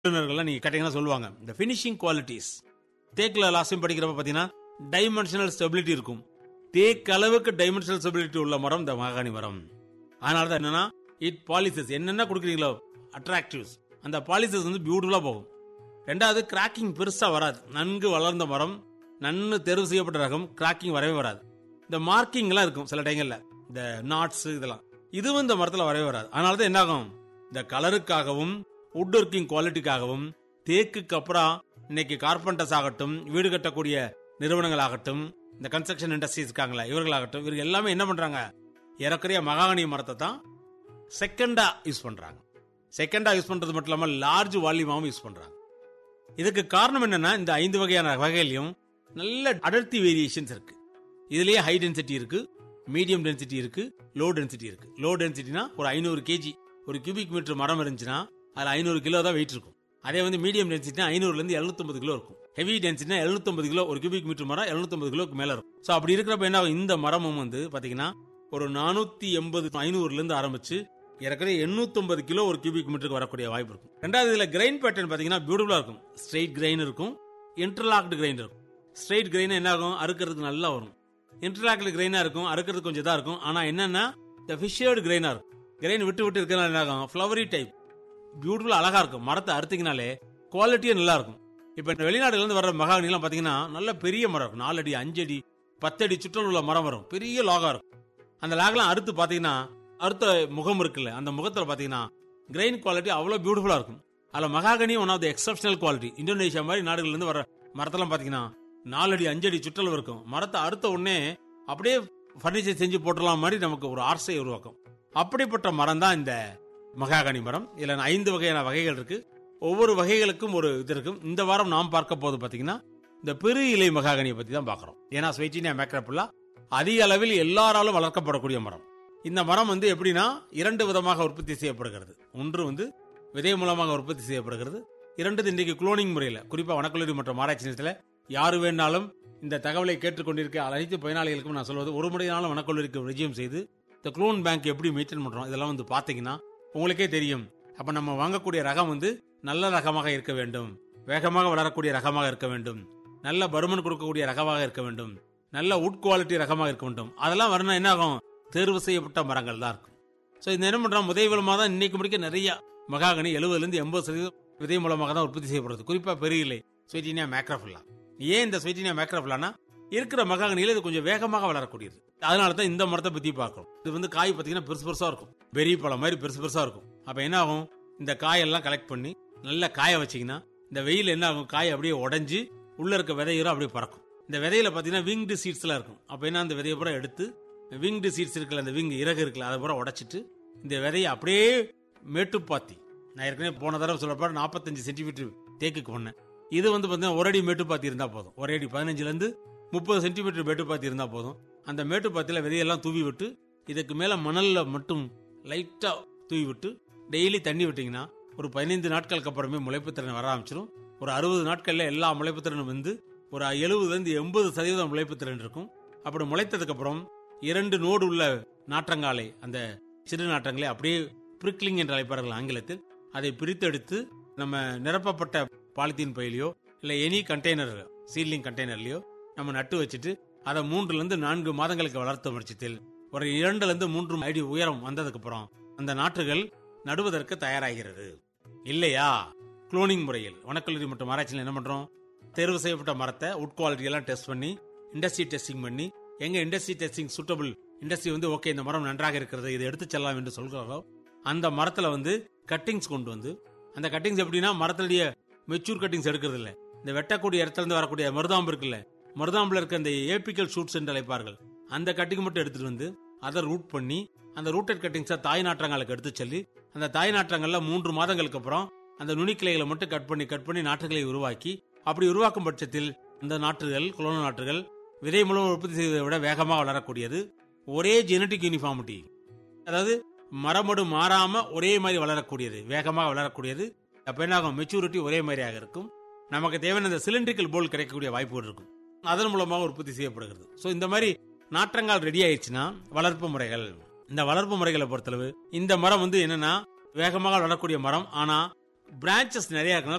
வல்லுநர்கள்லாம் நீங்க கேட்டீங்கன்னா சொல்லுவாங்க இந்த ஃபினிஷிங் குவாலிட்டிஸ் தேக்கில் லாஸ்டையும் படிக்கிறப்ப பார்த்தீங்கன்னா டைமென்ஷனல் ஸ்டெபிலிட்டி இருக்கும் தேக்கு அளவுக்கு டைமென்ஷனல் ஸ்டெபிலிட்டி உள்ள மரம் இந்த மாகாணி மரம் அதனால தான் என்னன்னா இட் பாலிசஸ் என்னென்ன கொடுக்குறீங்களோ அட்ராக்டிவ்ஸ் அந்த பாலிசஸ் வந்து பியூட்டிஃபுல்லாக போகும் ரெண்டாவது கிராக்கிங் பெருசா வராது நன்கு வளர்ந்த மரம் நன்கு தேர்வு செய்யப்பட்ட ரகம் கிராக்கிங் வரவே வராது இந்த மார்க்கிங்லாம் இருக்கும் சில டைங்கள்ல இந்த நாட்ஸ் இதெல்லாம் இதுவும் இந்த மரத்துல வரவே வராது அதனால தான் என்ன ஆகும் இந்த கலருக்காகவும் வுட் ஒர்க்கிங் குவாலிட்டிக்காகவும் தேக்குக்கு அப்புறம் இன்னைக்கு கார்பெண்டர்ஸ் ஆகட்டும் வீடு கட்டக்கூடிய நிறுவனங்கள் ஆகட்டும் இந்த கன்ஸ்ட்ரக்ஷன் இண்டஸ்ட்ரீஸ் இருக்காங்களா இவர்களாகட்டும் இவர்கள் எல்லாமே என்ன பண்றாங்க இறக்குறைய மகாகனி மரத்தை தான் செகண்டா யூஸ் பண்றாங்க செகண்டா யூஸ் பண்றது மட்டும் இல்லாம லார்ஜ் வால்யூமாவும் யூஸ் பண்றாங்க இதுக்கு காரணம் என்னன்னா இந்த ஐந்து வகையான வகையிலையும் நல்ல அடர்த்தி வேரியேஷன்ஸ் இருக்கு இதுலயே ஹை டென்சிட்டி இருக்கு மீடியம் டென்சிட்டி இருக்கு லோ டென்சிட்டி இருக்கு லோ டென்சிட்டினா ஒரு ஐநூறு கேஜி ஒரு கியூபிக் மீட்டர் மரம் இருந்துச்சுன்னா அதுல ஐநூறு கிலோ தான் வெயிட் இருக்கும் அதே வந்து மீடியம் டென்சிட்டினா ஐநூறுல இருந்து 750 கிலோ இருக்கும் ஹெவி டென்சிட்டினா 750 கிலோ ஒரு கியூபிக் மீட்டர் மரம் 750 கிலோக்கு மேல இருக்கும் சோ அப்படி இருக்கிறப்ப என்ன ஆகும்? இந்த மரமும் வந்து பாத்தீங்கன்னா ஒரு நானூத்தி எண்பது ஐநூறுல இருந்து ஆரம்பிச்சு ஏற்கனவே 850 கிலோ ஒரு கியூபிக் மீட்டருக்கு வரக்கூடிய வாய்ப்பு இருக்கும் ரெண்டாவது இதுல கிரைன் பேட்டர்ன் பாத்தீங்கன்னா பியூட்டிஃபுல்லா இருக்கும் ஸ்ட்ரெயிட் கிரைன் இருக்கும் இன்டர்லாக்டு கிரைன் இருக்கும் ஸ்ட்ரெயிட் கிரைன் என்ன ஆகும் அறுக்கிறதுக்கு நல்லா வரும் இன்டர்லாக்டு கிரைனா இருக்கும் அறுக்கிறதுக்கு கொஞ்சம் இதா இருக்கும் ஆனா என்னன்னா இந்த ஃபிஷர்டு கிரைனா இருக்கும் கிரைன் விட்டு விட்டு இருக்கிறனால என்ன ஆகும் ஃபிளவரி டைப் பியூட்டிஃபுல்லா அழகா இருக்கும் மரத்தை அறுத்தீங்கனாலே குவாலிட்டியே நல்லா இருக்கும் இப்ப இந்த வெளிநாடுல இருந்து வர்ற மகாகனிலாம் பாத்தீங்கன்னா நல்ல பெரிய மரம் இருக்கும் நாலு அடி அஞ்சு அடி பத்து அடி சுற்றல் உள்ள மரம் வரும் பெரிய லாகா இருக்கும் அந்த லாகெல்லாம் அறுத்து பாத்தீங்கன்னா அறுத்த முகம் இருக்குல்ல அந்த முகத்துல பாத்தீங்கன்னா கிரைன் குவாலிட்டி அவ்வளவு பியூட்டிஃபுல்லா இருக்கும் அதுல mahogany one of the exceptional quality Indonesia மாதிரி நாடுகள்ல இருந்து வர மரத்தெல்லாம் பாத்தீங்கன்னா நாலு அடி அஞ்சு அடி சுற்றல் இருக்கும் மரத்தை அறுத்த உடனே அப்படியே ஃபர்னிச்சர் செஞ்சு போட்டுடலாம் மாதிரி நமக்கு ஒரு ஆசை உருவாக்கும் அப்படிப்பட்ட மரம் தான் இந்த மகாகனி மரம் இதுல ஐந்து வகையான வகைகள் இருக்கு ஒவ்வொரு வகைகளுக்கும் ஒரு இது இருக்கும் இந்த வாரம் நாம் பார்க்க போது பாத்தீங்கன்னா இந்த பெரு இலை மகாகனியை பத்தி தான் பார்க்கறோம் ஏன்னா ஸ்வைட்டினியா மேக்ரப்புல்லா அதிக அளவில் எல்லாராலும் வளர்க்கப்படக்கூடிய மரம் இந்த மரம் வந்து எப்படின்னா இரண்டு விதமாக உற்பத்தி செய்யப்படுகிறது ஒன்று வந்து விதை மூலமாக உற்பத்தி செய்யப்படுகிறது இரண்டு இன்றைக்கு குளோனிங் முறையில் குறிப்பா வனக்கல்லூரி மற்றும் ஆராய்ச்சி நிலையத்தில் யாரு வேணாலும் இந்த தகவலை கேட்டுக்கொண்டிருக்க அனைத்து பயனாளிகளுக்கும் நான் சொல்வது ஒரு முறையினாலும் வனக்கல்லூரிக்கு விஜயம் செய்து இந்த குளோன் பேங்க் எப்படி மெயின்டைன் பண்றோம் இதெல்லாம் வந்து பாத்தீங்கன்னா உங்களுக்கே தெரியும் அப்ப நம்ம வாங்கக்கூடிய ரகம் வந்து நல்ல ரகமாக இருக்க வேண்டும் வேகமாக வளரக்கூடிய ரகமாக இருக்க வேண்டும் நல்ல பருமன் கொடுக்கக்கூடிய ரகமாக இருக்க வேண்டும் நல்ல உட் குவாலிட்டி ரகமாக இருக்க வேண்டும் அதெல்லாம் வரணும் என்ன ஆகும் தேர்வு செய்யப்பட்ட மரங்கள் தான் இருக்கும் ஸோ இந்த என்ன பண்றோம் முதல் மூலமாக தான் இன்னைக்கு முடிக்க நிறைய மகாகனி எழுபதுல இருந்து எண்பது சதவீதம் விதை மூலமாக தான் உற்பத்தி செய்யப்படுறது குறிப்பா பெரிய இலை ஸ்வீட்டினியா மேக்ரஃபுல்லா ஏன் இந்த ஸ்வீட்டினியா மேக்ரஃபுல்லானா இருக்கிற மகாகனியில இது கொஞ்சம் வேகமாக வளரக்கூடியது அதனால தான் இந்த மரத்தை பத்தி பார்க்கிறோம் இது வந்து காய் பார்த்தீங்கன்னா பெருசு பெருசா இருக்கும் பெரிய பழம் மாதிரி பெருசு பெருசா இருக்கும் அப்ப என்ன ஆகும் இந்த காயெல்லாம் கலெக்ட் பண்ணி நல்லா காய வச்சீங்கன்னா இந்த வெயில் என்ன ஆகும் காய் அப்படியே உடைஞ்சு உள்ள இருக்க விதையெல்லாம் அப்படியே பறக்கும் இந்த விதையில பாத்தீங்கன்னா விங்டு சீட்ஸ்லாம் இருக்கும் அப்ப என்ன அந்த விதையை பூரா எடுத்து விங்டு சீட்ஸ் இருக்குல்ல அந்த விங் இறகு இருக்குல்ல அதை பூரா உடைச்சிட்டு இந்த விதையை அப்படியே மேட்டுப்பாத்தி நான் ஏற்கனவே போன தடவை சொல்லப்போ நாற்பத்தஞ்சு சென்டிமீட்டர் தேக்குக்கு பண்ணேன் இது வந்து பார்த்தீங்கன்னா ஒரு அடி மேட்டுப்பாத்தி இருந்தா போதும் ஒரு அடி பதினஞ்சுல இருந்து முப்பது சென்டிமீட்டர் மேட்டுப்பாத்தி இருந்தா போதும் அந்த மேட்டுப்பாத்தியில விதையெல்லாம் தூவி விட்டு இதுக்கு மேல மணல்ல மட்டும் லைட்டா தூவி விட்டு டெய்லி தண்ணி விட்டீங்கன்னா ஒரு பதினைந்து நாட்களுக்கு அப்புறமே முளைப்பு திறன் வர ஆரம்பிச்சிடும் ஒரு அறுபது நாட்கள்ல எல்லா முளைப்பு திறனும் வந்து ஒரு எழுபதுல இருந்து எண்பது சதவீதம் முளைப்பு திறன் இருக்கும் அப்படி முளைத்ததுக்கு அப்புறம் இரண்டு நோடு உள்ள நாற்றங்காலை அந்த சிறு நாற்றங்களை அப்படியே பிரிக்லிங் என்று அழைப்பார்கள் ஆங்கிலத்தில் அதை பிரித்தெடுத்து நம்ம நிரப்பப்பட்ட பாலித்தீன் பையிலையோ இல்ல எனி கண்டெய்னர் சீலிங் கண்டெய்னர்லயோ நம்ம நட்டு வச்சுட்டு அதை மூன்றுல இருந்து நான்கு மாதங்களுக்கு வளர்த்த பட்சத்தில் ஒரு இரண்டுல இருந்து மூன்று அடி உயரம் வந்ததுக்கு அப்புறம் அந்த நாற்றுகள் நடுவதற்கு தயாராகிறது இல்லையா குளோனிங் முறையில் வனக்கல்லூரி மற்றும் ஆராய்ச்சியில் என்ன பண்றோம் தேர்வு செய்யப்பட்ட மரத்தை உட் குவாலிட்டி எல்லாம் டெஸ்ட் பண்ணி இண்டஸ்ட்ரி டெஸ்டிங் பண்ணி எங்க இண்டஸ்ட்ரி டெஸ்டிங் சூட்டபிள் இண்டஸ்ட்ரி வந்து ஓகே இந்த மரம் நன்றாக இருக்கிறது இதை எடுத்து செல்லலாம் என்று சொல்கிறாரோ அந்த மரத்துல வந்து கட்டிங்ஸ் கொண்டு வந்து அந்த கட்டிங்ஸ் எப்படின்னா மரத்துடைய மெச்சூர் கட்டிங்ஸ் எடுக்கிறது இல்ல இந்த வெட்டக்கூடிய இடத்துல இருந்து வரக்கூடிய மருதாம்பு இருக்குல்ல மருதாம்புல இருக்க அந்த ஏபிக்கல் ஷூட்ஸ் என்று அழைப்பார்கள் அந்த கட்டிங் மட்டும் எடுத்துட்டு வந்து அதை ரூட் பண்ணி அந்த ரூட்டட் கட்டிங்ஸை தாய் நாற்றங்களுக்கு எடுத்து சொல்லி அந்த தாய் நாற்றங்கள்ல மூன்று மாதங்களுக்கு அப்புறம் அந்த நுனிக்கிளைகளை மட்டும் கட் பண்ணி கட் பண்ணி நாற்றுகளை உருவாக்கி அப்படி உருவாக்கும் பட்சத்தில் இந்த நாற்றுகள் குளோன நாற்றுகள் விதை மூலம் உற்பத்தி செய்வதை விட வேகமாக வளரக்கூடியது ஒரே ஜெனட்டிக் யூனிஃபார்மிட்டி அதாவது மரமடு மாறாம ஒரே மாதிரி வளரக்கூடியது வேகமாக வளரக்கூடியது அப்ப என்ன ஆகும் மெச்சூரிட்டி ஒரே மாதிரியாக இருக்கும் நமக்கு தேவையான இந்த சிலிண்ட்ரிக்கல் போல் கிடைக்கக்கூடிய வாய்ப்புகள் இருக்கும் அதன் மூலமாக உற்பத்தி செய்யப்படுகிறது ஸோ இந்த மாதிரி நாற்றங்கால் ரெடி ஆயிடுச்சுன்னா வளர்ப்பு முறைகள் இந்த வளர்ப்பு முறைகளை பொறுத்தளவு இந்த மரம் வந்து என்னன்னா வேகமாக வளரக்கூடிய மரம் ஆனா பிரான்ச்சஸ் நிறைய இருக்கனால